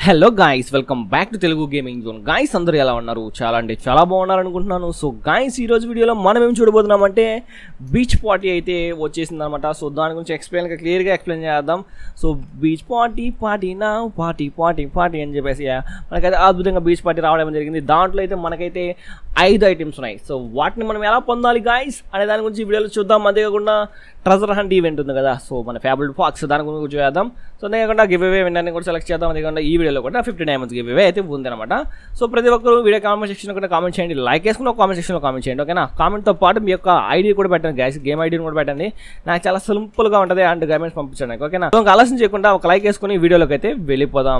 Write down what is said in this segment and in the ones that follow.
hello guys welcome back to Telugu gaming zone guys అందరూ ఎలా ఉన్నారు చాలా అంటే చాలా బాగున్నారు అనుకుంటున్నాను సో గాయస్ ఈ రోజు వీడియోలో మనం ఏం చూడబోతున్నామంటే బీచ్ పార్టీ అయితే వచ్చేసింది అనమాట సో దాని గురించి ఎక్స్ప్లెయిన్ క్లియర్గా ఎక్స్ప్లెయిన్ చేద్దాం సో బీచ్ పార్టీ పార్టీ నా పార్టీ పార్టీ పార్టీ అని చెప్పేసి ఆ, మనకైతే అద్భుతంగా బీచ్ పార్టీ రావడం జరిగింది దాంట్లో అయితే మనకైతే ఐదు ఐటమ్స్ ఉన్నాయి సో వాటిని మనం ఎలా పొందాలి గాయస్ అనే దాని గురించి ఈ వీడియోలో చూద్దాం అంతేకాకుండా ట్రెజర్ హంట్ ఈవెంట్ ఉంది కదా సో మన ఫేవరెట్ ఫాక్స్ దాని గురించి చూద్దాం సో అంతేకాకుండా గివ్ అవే విన్నర్ని కూడా సెలెక్ట్ చేద్దాం అంతేకాకుండా ఈ వీడియోలో కూడా ఫిఫ్టీ డైమండ్స్ గివ్ అవే అయితే ఉందన్నమాట సో ప్రతి ఒక్కరు వీడియో కామెంట్ సెక్షన్ కూడా కామెంట్ చేయండి లైక్ వేసుకుని ఒక కామెంట్ సెక్షన్లో కామెంట్ చేయండి ఓకేనా కామెంట్తో పాటు మీ యొక్క ఐడి కూడా పెట్టండి గ్యాస్ గేమ్ ఐడిని కూడా పెట్టండి నాకు చాలా సింపుల్గా ఉంటుంది అండ్ గైమెంట్స్ పంపించండి ఓకేనా సో ఇంకా ఆలస్యం చేయకుండా ఒక లైక్ వేసుకుని వీడియోలోకి అయితే వెళ్ళిపోదాం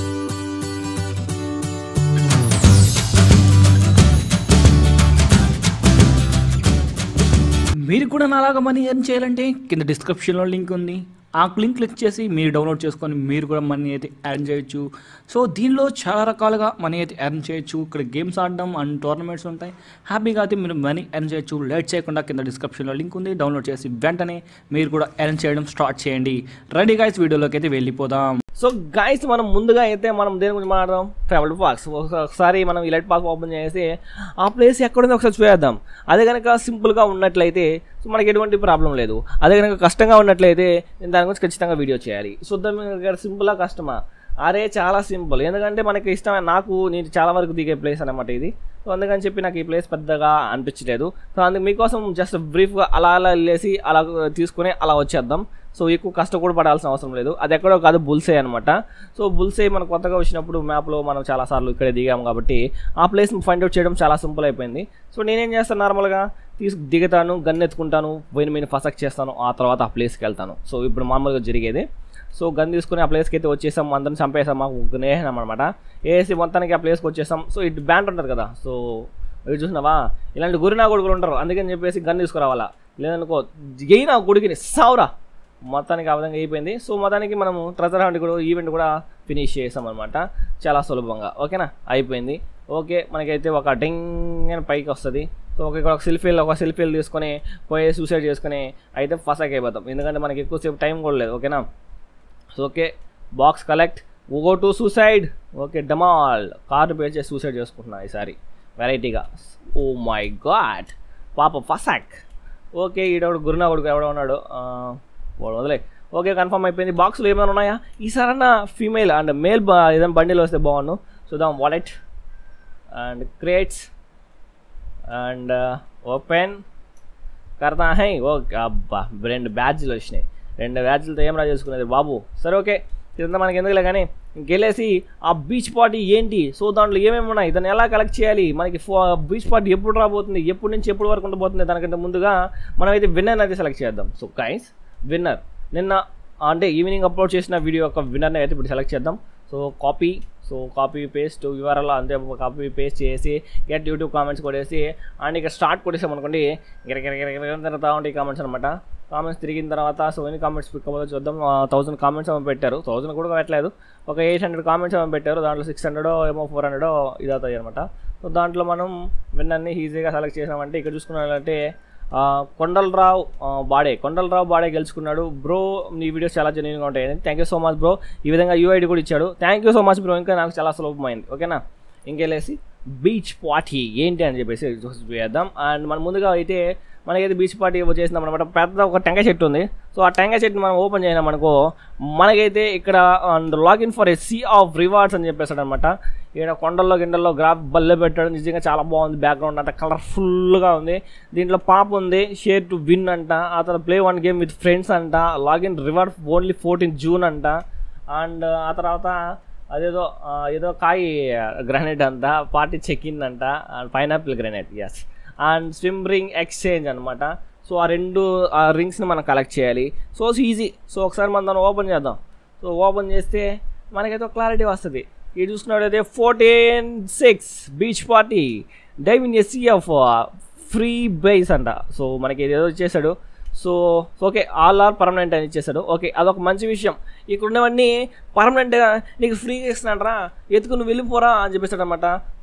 మీరు కూడా నాలాగా మనీ ఎర్న్ చేయాలంటే కింద డిస్క్రిప్షన్లో లింక్ ఉంది ఆ లింక్ క్లిక్ చేసి మీరు డౌన్లోడ్ చేసుకొని మీరు కూడా మనీ అయితే ఎర్న్ చేయొచ్చు సో దీనిలో చాలా రకాలుగా మనీ అయితే ఎర్న్ చేయొచ్చు ఇక్కడ గేమ్స్ ఆడడం అండ్ టోర్నమెంట్స్ ఉంటాయి హ్యాపీగా అయితే మీరు మనీ ఎర్న్ చేయొచ్చు లేట్ చేయకుండా కింద డిస్క్రిప్షన్లో లింక్ ఉంది డౌన్లోడ్ చేసి వెంటనే మీరు కూడా ఎర్న్ చేయడం స్టార్ట్ చేయండి రెడీ గైస్ వీడియోలోకి అయితే వెళ్ళిపోదాం సో గైస్ మనం ముందుగా అయితే మనం దేని గురించి మాట్లాడదాం ఫేవరెట్ పార్క్స్ ఒకసారి మనం ఇలైట్ పార్క్ ఓపెన్ చేసి ఆ ప్లేస్ ఎక్కడుందో ఒకసారి చూద్దాం అదే కనుక సింపుల్గా ఉన్నట్లయితే సో మనకి ఎటువంటి ప్రాబ్లం లేదు అదే కనుక కష్టంగా ఉన్నట్లయితే నేను దాని గురించి ఖచ్చితంగా వీడియో చేయాలి చూద్దాం సింపుల్గా కష్టమా అరే చాలా సింపుల్ ఎందుకంటే మనకి ఇష్టమైన నాకు నేను చాలా వరకు దిగే ప్లేస్ అనమాట ఇది సో అందుకని చెప్పి నాకు ఈ ప్లేస్ పెద్దగా అనిపించలేదు సో అందుకు మీకోసం జస్ట్ బ్రీఫ్గా అలా అలా వెళ్ళేసి అలా తీసుకుని అలా వచ్చేద్దాం సో ఎక్కువ కష్టం కూడా పడాల్సిన అవసరం లేదు అది ఎక్కడో కాదు బుల్సే అనమాట సో బుల్సే మనం కొత్తగా వచ్చినప్పుడు మ్యాప్లో మనం చాలాసార్లు ఇక్కడే దిగాము కాబట్టి ఆ ప్లేస్ ఫైండ్ అవుట్ చేయడం చాలా సింపుల్ అయిపోయింది సో నేనేం చేస్తాను నార్మల్గా తీసు దిగుతాను గన్ ఎత్తుకుంటాను పోయిన మీద ఫసక్ చేస్తాను ఆ తర్వాత ఆ ప్లేస్కి వెళ్తాను సో ఇప్పుడు మామూలుగా జరిగేది సో గన్ తీసుకుని ఆ ప్లేస్కి అయితే వచ్చేసాం అందరిని చంపేసాం మాకు నేహనం అనమాట వేసి మొత్తానికి ఆ ప్లేస్కి వచ్చేసాం సో ఇటు బ్యాండ్ ఉంటుంది కదా సో ఇటు చూసినావా ఇలాంటి గురినా కొడుకులు ఉంటారు అందుకని చెప్పేసి గన్ తీసుకురావాలా లేదనుకో గెయినా కొడుకుని సావురా మొత్తానికి ఆ విధంగా అయిపోయింది సో మొత్తానికి మనము ట్రెజర్ హంట్ కూడా ఈవెంట్ కూడా ఫినిష్ చేసాం అనమాట చాలా సులభంగా ఓకేనా అయిపోయింది ఓకే మనకైతే ఒక డింగ్ అని పైకి వస్తుంది సో ఒక ఇక్కడ ఒక సెల్ఫీలు ఒక సెల్ఫీలు తీసుకొని పోయి సూసైడ్ చేసుకొని అయితే ఫసాక్ అయిపోతాం ఎందుకంటే మనకి ఎక్కువసేపు టైం కూడా లేదు ఓకేనా so okay box collect go to suicide okay డమాల్ కార్డు పే చేసి సూసైడ్ చేసుకుంటున్నా ఈసారి వెరైటీగా ఓ మై గాడ్ పాప ఫసాక్ ఓకే ఈడొకడు గురునా కొడుకు ఎవడో ఉన్నాడు ఆ, వాడు వదిలే ఓకే కన్ఫర్మ్ అయిపోయింది బాక్స్లో ఏమైనా ఉన్నాయా ఈసారన్నా ఫీమేల్ అండ్ మేల్ బా ఏదైనా బండిలో వస్తే బాగుండు చూద్దాం wallet and crates and open కర్తా హై ఓకే అబ్బా రెండు బ్యాడ్జ్లు వచ్చినాయి రెండు బ్యాడ్జ్లతో ఏం రా చేసుకునేది బాబు సరే ఓకే ఇదంతా మనకి ఎందుకులే కానీ ఇంకెళ్ళేసి ఆ బీచ్ పార్టీ ఏంటి సో దాంట్లో ఏమేమి ఉన్నాయి దాన్ని ఎలా కలెక్ట్ చేయాలి మనకి బీచ్ పార్టీ ఎప్పుడు రాబోతుంది ఎప్పటి నుంచి ఎప్పుడు వరకు ఉండబోతుంది దానికంటే ముందుగా మనం అయితే విన్నర్ అయితే సెలెక్ట్ చేద్దాం సో గైస్ విన్నర్ నిన్న అంటే ఈవినింగ్ అప్లోడ్ చేసిన వీడియో యొక్క విన్నర్ని అయితే ఇప్పుడు సెలెక్ట్ చేద్దాం so copy so copy paste వివరాలు అంతే కాపీ పేస్ట్ చేసి గెట్ యూట్యూబ్ కామెంట్స్ కొట్టేసి అండ్ ఇక స్టార్ట్ కొట్టేసాం అనుకోండి గిరగిరగిరగిర తిరుగుతూ ఉంటాయి కామెంట్స్ అనమాట కామెంట్స్ తిరిగిన తర్వాత సో ఎన్ని కామెంట్స్ పిక్ అవ్వదో చూద్దాం థౌసండ్ కామెంట్స్ ఏమో పెట్టారు థౌసండ్ కూడా పెట్టలేదు ఒక ఎయిట్ హండ్రెడ్ కామెంట్స్ ఏమో పెట్టారు దాంట్లో సిక్స్ హండ్రెడ్ ఏమో ఫోర్ హండ్రెడ్ ఇది అవుతాయి అనమాట సో దాంట్లో మనం విన్నర్ని ఈజీగా సెలెక్ట్ చేసామంటే ఇక్కడ చూసుకున్నట్లయితే ఆ, కొండలరావు ఆ, బాడే కొండలరావు బాడే గెలుచుకున్నాడు బ్రో నీ వీడియోస్ చాలా జెన్యున్గా ఉంటాయి thank you so much bro ఈ విధంగా యూఐడి కూడా ఇచ్చాడు thank you so much bro ఇంకా నాకు చాలా సులభమైంది ఓకేనా ఇంకెళ్ళేసి బీచ్ పార్టీ ఏంటి అని చెప్పేసి చూద్దాం అండ్ మన ముందుగా అయితే మనకైతే బీచ్ పార్టీ వచ్చేసినాం అనమాట పెద్ద ఒక టెంకాయ చెట్టు ఉంది సో ఆ టెంకాయ చెట్టుని మనం ఓపెన్ చేసినాం అనుకో మనకైతే ఇక్కడ and login for a sea of rewards అని చెప్పేసాడు అనమాట ఇక్కడ కొండల్లో గిండల్లో గ్రాఫ్ బల్లె పెట్టాడు నిజంగా చాలా బాగుంది బ్యాక్గ్రౌండ్ అంతా కలర్ఫుల్గా ఉంది దీంట్లో పాప ఉంది షేర్ టు విన్ అంట ఆ తర్వాత play one game with friends అంట login reward only fourteen June అంట అండ్ ఆ తర్వాత అదేదో ఆ, ఏదో కాయి గ్రానైట్ అంట పార్టీ చెక్ ఇన్ అంట pineapple grenades and swim ring exchange అనమాట సో ఆ రెండు ఆ రింగ్స్ని మనం కలెక్ట్ చేయాలి సో ఈజీ సో ఒకసారి మనం దాన్ని ఓపెన్ చేద్దాం సో ఓపెన్ చేస్తే మనకైతే ఒక క్లారిటీ వస్తుంది ఇది చూసుకున్నట్టయితే fourteen six beach party dive in SC of free base అంట సో మనకి ఇది ఏదో ఇచ్చేసాడు so okay all are permanent అని ఇచ్చేసాడు ఓకే అదొక మంచి విషయం ఇక్కడ ఉన్నవన్నీ పర్మనెంట్గా నీకు ఫ్రీగా ఇస్తున్నాడరా ఎత్తుకుని వెళ్ళిపోరా అని చెప్పేసాడు అనమాట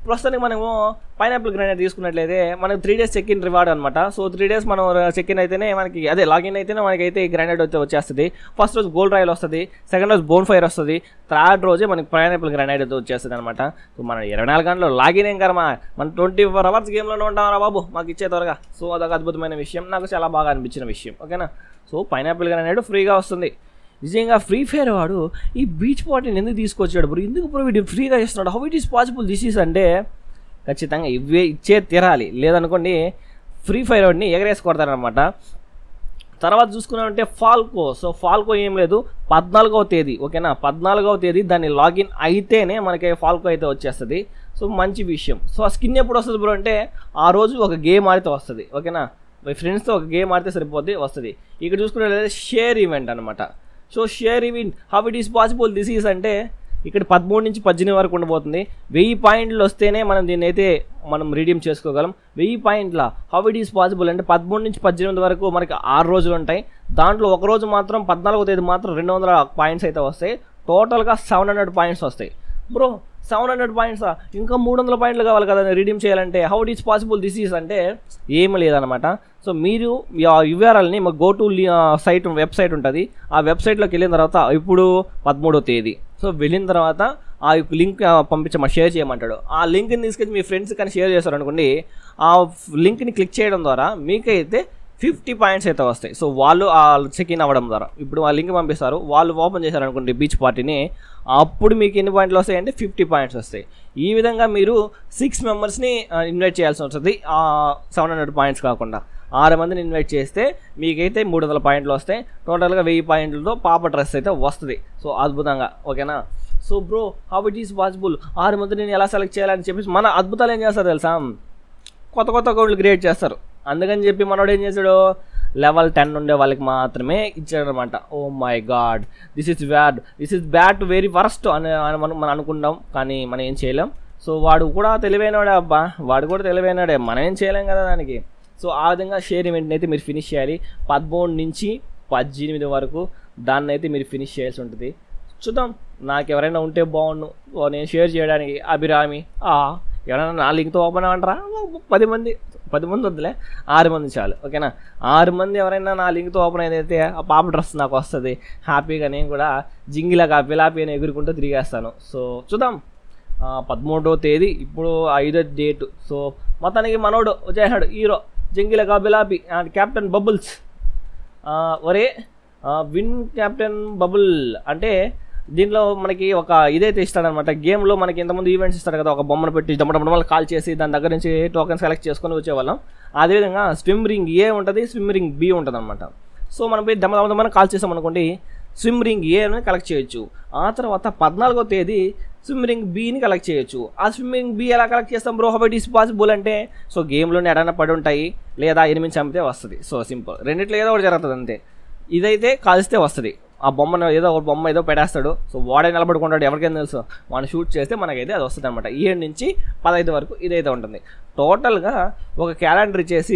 ప్రస్తుతానికి మనము పైనాపిల్ గ్రైండర్ తీసుకున్నట్లయితే మనకు three days check in reward అనమాట సో త్రీ డేస్ మనం చెక్ ఇన్ అయితేనే మనకి అదే లాగిన్ అయితేనే మనకైతే గ్రైండర్ అయితే వచ్చేస్తుంది ఫస్ట్ రోజు గోల్డ్ రాయల్ వస్తుంది సెకండ్ రోజు బోన్ ఫైర్ వస్తుంది థర్డ్ రోజే మనకి పైనాపిల్ గ్రైండర్ అయితే వచ్చేస్తుంది అనమాట సో మనం ఇరవై నాలుగు గంటలు లాగిన్ ఏం కరమా మనం ట్వంటీ ఫోర్ అవర్స్ గేమ్లోనే ఉంటామరా బాబు మాకు ఇచ్చే త్వరగా సో అదొక అద్భుతమైన విషయం నాకు చాలా బాగా అనిపించిన విషయం ఓకేనా సో పైనాపిల్ గ్రైండర్ ఫ్రీగా వస్తుంది నిజంగా ఫ్రీ ఫైర్ వాడు ఈ బీచ్ పార్టీని ఎందుకు తీసుకొచ్చాడు బ్రో ఎందుకు బ్రో వీడు ఫ్రీగా ఇస్తున్నాడు how it is possible this is అంటే ఖచ్చితంగా ఇవే ఇచ్చే తీరాలి లేదనుకోండి ఫ్రీ ఫైర్ వాడిని ఎగరేసి కొడతారనమాట తర్వాత చూసుకున్నామంటే ఫాల్కో సో ఫాల్కో ఏం లేదు పద్నాలుగవ తేదీ ఓకేనా పద్నాలుగవ తేదీ దాన్ని లాగిన్ అయితేనే మనకి ఫాల్కో అయితే వచ్చేస్తుంది సో మంచి విషయం సో ఆ స్కిన్ ఎప్పుడు వస్తుంది బ్రో అంటే ఆ రోజు ఒక గేమ్ ఆడితే వస్తుంది ఓకేనా మీ ఫ్రెండ్స్తో ఒక గేమ్ ఆడితే సరిపోద్ది వస్తుంది ఇక్కడ చూసుకున్నట్లయితే షేర్ ఈవెంట్ అనమాట so share event how it is possible this is అంటే ఇక్కడ పదమూడు నుంచి పద్దెనిమిది వరకు ఉండబోతుంది వెయ్యి పాయింట్లు వస్తేనే మనం దీన్ని అయితే మనం రీడీమ్ చేసుకోగలం వెయ్యి పాయింట్ల హౌ ఇట్ ఈస్ పాసిబుల్ అంటే పదమూడు నుంచి పద్దెనిమిది వరకు మనకి ఆరు రోజులు ఉంటాయి దాంట్లో ఒక రోజు మాత్రం పద్నాలుగో తేదీ మాత్రం రెండు వందల పాయింట్స్ అయితే వస్తాయి టోటల్గా సెవెన్ హండ్రెడ్ పాయింట్స్ వస్తాయి బ్రో సెవెన్ హండ్రెడ్ పాయింట్స్ ఇంకా మూడు వందల పాయింట్లు కావాలి కదా రీడీమ్ చేయాలంటే how it is possible this is అంటే ఏమి లేదనమాట సో మీరు యువరాల్ని మా గో టు సైట్ వెబ్సైట్ ఉంటుంది ఆ వెబ్సైట్లోకి వెళ్ళిన తర్వాత ఇప్పుడు పదమూడో తేదీ సో వెళ్ళిన తర్వాత ఆ లింక్ పంపించమా షేర్ చేయమంటాడు ఆ లింక్ని తీసుకెళ్ళి మీ ఫ్రెండ్స్ కానీ షేర్ చేస్తారు అనుకోండి ఆ లింక్ని క్లిక్ చేయడం ద్వారా మీకైతే ఫిఫ్టీ పాయింట్స్ అయితే వస్తాయి సో వాళ్ళు ఆ చెక్ ఇన్ అవ్వడం ద్వారా ఇప్పుడు ఆ లింక్ పంపిస్తారు వాళ్ళు ఓపెన్ చేశారు అనుకోండి బీచ్ పార్టీని అప్పుడు మీకు ఎన్ని పాయింట్లు వస్తాయంటే ఫిఫ్టీ పాయింట్స్ వస్తాయి ఈ విధంగా మీరు సిక్స్ మెంబర్స్ని ఇన్వైట్ చేయాల్సి వస్తుంది సెవెన్ హండ్రెడ్ పాయింట్స్ కాకుండా ఆరు మందిని ఇన్వైట్ చేస్తే మీకైతే మూడు వందల పాయింట్లు వస్తాయి టోటల్గా వెయ్యి పాయింట్లతో పాప డ్రెస్ అయితే వస్తుంది సో అద్భుతంగా ఓకేనా so bro how it is possible ఆరు మందిని ఎలా సెలెక్ట్ చేయాలని చెప్పేసి మన అద్భుతాలు ఏం చేస్తారు తెలుసా కొత్త కొత్త అకౌంట్లు క్రియేట్ చేస్తారు అందుకని చెప్పి మనోడు ఏం చేశాడు లెవెల్ టెన్ ఉండే వాళ్ళకి మాత్రమే ఇచ్చాడనమాట oh my god this is bad this is bad to very worst అని అని మనం మనం అనుకుంటాం కానీ మనం ఏం చేయలేం సో వాడు కూడా తెలివైనవాడే అబ్బా వాడు కూడా తెలివైనవాడే మనం ఏం చేయలేం కదా దానికి సో ఆ విధంగా షేర్ ఈవెంట్ని అయితే మీరు ఫినిష్ చేయాలి పదమూడు నుంచి పద్దెనిమిది వరకు దాన్ని అయితే మీరు ఫినిష్ చేయాల్సి ఉంటుంది చూద్దాం నాకు ఎవరైనా ఉంటే బాగుండు ఓ నేను షేర్ చేయడానికి అభిరామి ఆ, ఎవరైనా నా లింక్తో ఓపెన్ అవ్వంటారా పది మంది పది మంది వద్దులే ఆరు మంది చాలు ఓకేనా ఆరు మంది ఎవరైనా నా లింక్తో ఓపెన్ అయితే ఆ పాప డ్రెస్ నాకు వస్తుంది హ్యాపీగా నేను కూడా జింగిలాగా పిలాపి అని ఎగురుకుంటూ తిరిగేస్తాను సో చూద్దాం ఆ, పదమూడో తేదీ ఇప్పుడు ఐదో డేటు సో మొత్తానికి మనోడు వచ్చేసాడు హీరో జింగిలగా బిలాపి అండ్ కెప్టెన్ బబుల్స్ ఆ, ఒరే ఆ, విన్ కెప్టెన్ బబుల్ అంటే దీంట్లో మనకి ఒక ఇదైతే ఇస్తాడనమాట గేమ్లో మనకి ఇంతమంది ఈవెంట్స్ ఇస్తాడు కదా ఒక బొమ్మను పెట్టి డమ్మడమ్మలు కాల్ చేసి దాని దగ్గర నుంచి టోకెన్స్ కలెక్ట్ చేసుకొని వచ్చేవాళ్ళం అదేవిధంగా స్విమ్ రింగ్ ఏ ఉంటుంది స్విమ్ రింగ్ బి ఉంటుంది అనమాట సో మనం పోయి దమ్మ దమ్మ కాల్ చేసాం అనుకోండి స్విమ్ రింగ్ ఏ అని కలెక్ట్ చేయొచ్చు ఆ తర్వాత పద్నాలుగో తేదీ స్విమ్ రింగ్ బిని కలెక్ట్ చేయొచ్చు ఆ స్విమ్ రింగ్ బి ఎలా కలెక్ట్ చేస్తాం bro how it is possible అంటే సో గేమ్లోనే ఎడైనా పడి ఉంటాయి లేదా ఎనిమిది చంపితే వస్తుంది సో సింపుల్ రెండిట్లో ఏదో ఒకటి జరుగుతుంది అంతే ఇదైతే కాల్స్తే వస్తుంది ఆ బొమ్మను ఏదో ఒక బొమ్మ ఏదో పెట్టేస్తాడు సో వాడే నిలబడుకుంటాడు ఎవరికైనా తెలుసు వాడిని షూట్ చేస్తే మనకైతే అది వస్తుంది అనమాట ఏడు నుంచి పదహైదు వరకు ఇదైతే ఉంటుంది టోటల్గా ఒక క్యాలెండర్ ఇచ్చేసి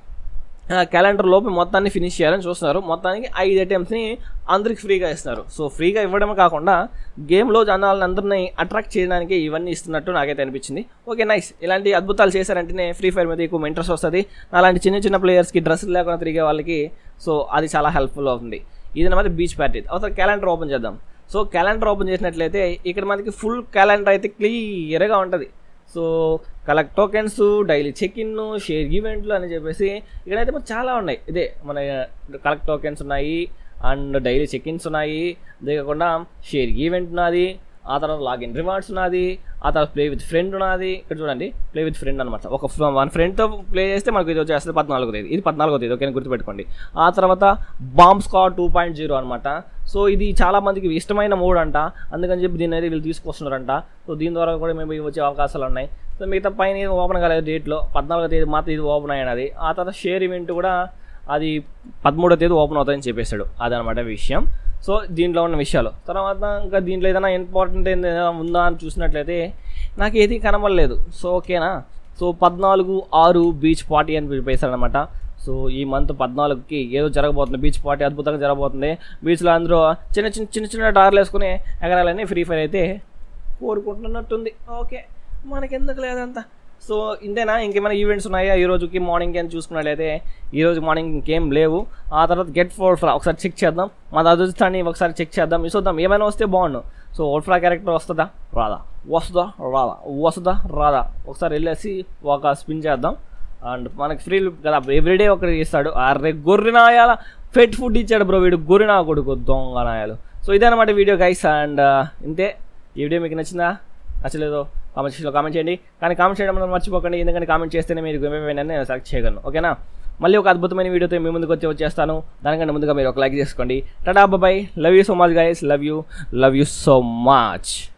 ఆ క్యాలెండర్ లోపు మొత్తాన్ని ఫినిష్ చేయాలని చూస్తున్నారు మొత్తానికి ఐదు ఐటమ్స్ని అందరికి ఫ్రీగా ఇస్తున్నారు సో ఫ్రీగా ఇవ్వడమే కాకుండా గేమ్లో జనాలను అందరినీ అట్రాక్ట్ చేయడానికి ఇవన్నీ ఇస్తున్నట్టు నాకైతే అనిపించింది ఓకే నైస్ ఇలాంటి అద్భుతాలు చేశారంటేనే ఫ్రీ ఫైర్ మీద ఎక్కువ ఇంట్రెస్ట్ వస్తుంది అలాంటి చిన్న చిన్న ప్లేయర్స్కి డ్రెస్సులు లేకుండా తిరిగే వాళ్ళకి సో అది చాలా హెల్ప్ఫుల్ అవుతుంది ఇది అనమాట బీచ్ పార్టీ అవసరం క్యాలెండర్ ఓపెన్ చేద్దాం సో క్యాలెండర్ ఓపెన్ చేసినట్లయితే ఇక్కడ మనకి ఫుల్ క్యాలెండర్ అయితే క్లియర్గా ఉంటుంది so collect tokens daily check in share ఈవెంట్లు అని చెప్పేసి ఇక్కడైతే మనకు చాలా ఉన్నాయి ఇదే మన కలెక్ట్ టోకెన్స్ ఉన్నాయి అండ్ డైలీ చెక్ ఇన్స్ ఉన్నాయి అదే కాకుండా షేర్ ఈవెంట్ ఉన్నది ఆ తర్వాత లాగిన్ రివార్డ్స్ ఉన్నది ఆ తర్వాత ప్లే విత్ ఫ్రెండ్ ఉన్నది ఇక్కడ చూడండి ప్లే విత్ ఫ్రెండ్ అనమాట ఒక వన్ ఫ్రెండ్తో ప్లే చేస్తే మనకు ఇది వచ్చేస్తుంది పద్నాలుగో తేదీ ఇది పద్నాలుగో తేదీ ఓకే గుర్తుపెట్టుకోండి ఆ తర్వాత bomb squad two point zero అనమాట సో ఇది చాలా మందికి ఇష్టమైన మోడ్ అంట అందుకని చెప్పి దీన్ని అయితే వీళ్ళు తీసుకొస్తున్నారంట సో దీని ద్వారా కూడా మేము వచ్చే అవకాశాలు ఉన్నాయి సో మిగతా పైన ఇది ఓపెన్ కాలేదు డేట్లో పద్నాలుగో తేదీ మాత్రం ఇది ఓపెన్ అయ్యినది ఆ తర్వాత షేర్ ఈవెంట్ కూడా అది పదమూడో తేదీ ఓపెన్ అవుతుందని చెప్పేశాడు అదనమాట విషయం సో దీంట్లో ఉన్న విషయాలు తర్వాత ఇంకా దీంట్లో ఏదైనా ఇంపార్టెంట్ ఏదైనా ఉందా అని చూసినట్లయితే నాకు ఏది కనబడలేదు సో ఓకేనా సో పద్నాలుగు ఆరు బీచ్ పార్టీ అని చెప్పేశారనమాట సో ఈ మంత్ పద్నాలుగుకి ఏదో జరగబోతుంది బీచ్ పార్టీ అద్భుతంగా జరగబోతుంది బీచ్లో అందరూ చిన్న చిన్న చిన్న చిన్న డార్లు వేసుకుని ఎగరాలని ఫ్రీ ఫైర్ అయితే కోరుకుంటున్నట్టుంది ఓకే మనకెందుకు లేదంతా సో ఇంతేనా ఇంకేమైనా ఈవెంట్స్ ఉన్నాయా ఈ రోజుకి మార్నింగ్ అని చూసుకున్నట్లయితే ఈ రోజు మార్నింగ్ ఇంకేం లేవు ఆ తర్వాత గెట్ ఫోర్ ఫ్రా ఒకసారి చెక్ చేద్దాం మా రాజస్థాన్ని ఒకసారి చెక్ చేద్దాం చూద్దాం ఏమైనా వస్తే బాగుండు సో ఓల్ఫ్రా క్యారెక్టర్ వస్తుందా రాదా వస్తుందా రాదా వస్తుందా రాదా ఒకసారి వెళ్ళేసి ఒక స్పిన్ చేద్దాం అండ్ మనకి ఫ్రీ కదా ఎవ్రీడే ఒకటి ఇస్తాడు అరే గొర్రెనాయాల ఫెట్ ఫుడ్ ఇచ్చాడు బ్రో వీడు గొర్రెనా కొడుకు దొంగ నాయాలు సో ఇదన్నమాట వీడియో గైస్ అండ్ ఇంతే ఈ వీడియో మీకు నచ్చిందా నచ్చలేదో కామెంట్ సెక్షన్లో కామెంట్ చేయండి కానీ కామెంట్ చేయడం మాత్రం మర్చిపోకండి ఎందుకంటే కామెంట్ చేస్తేనే మీరు గేమ్ నేను సెలెక్ట్ చేయగలను ఓకేనా మళ్ళీ ఒక అద్భుతమైన వీడియోతో మీ ముందుకు వచ్చి వచ్చేస్తాను దానికంటే ముందుగా మీరు ఒక లైక్ చేసుకోండి tata bye love you so much guys love you love you so much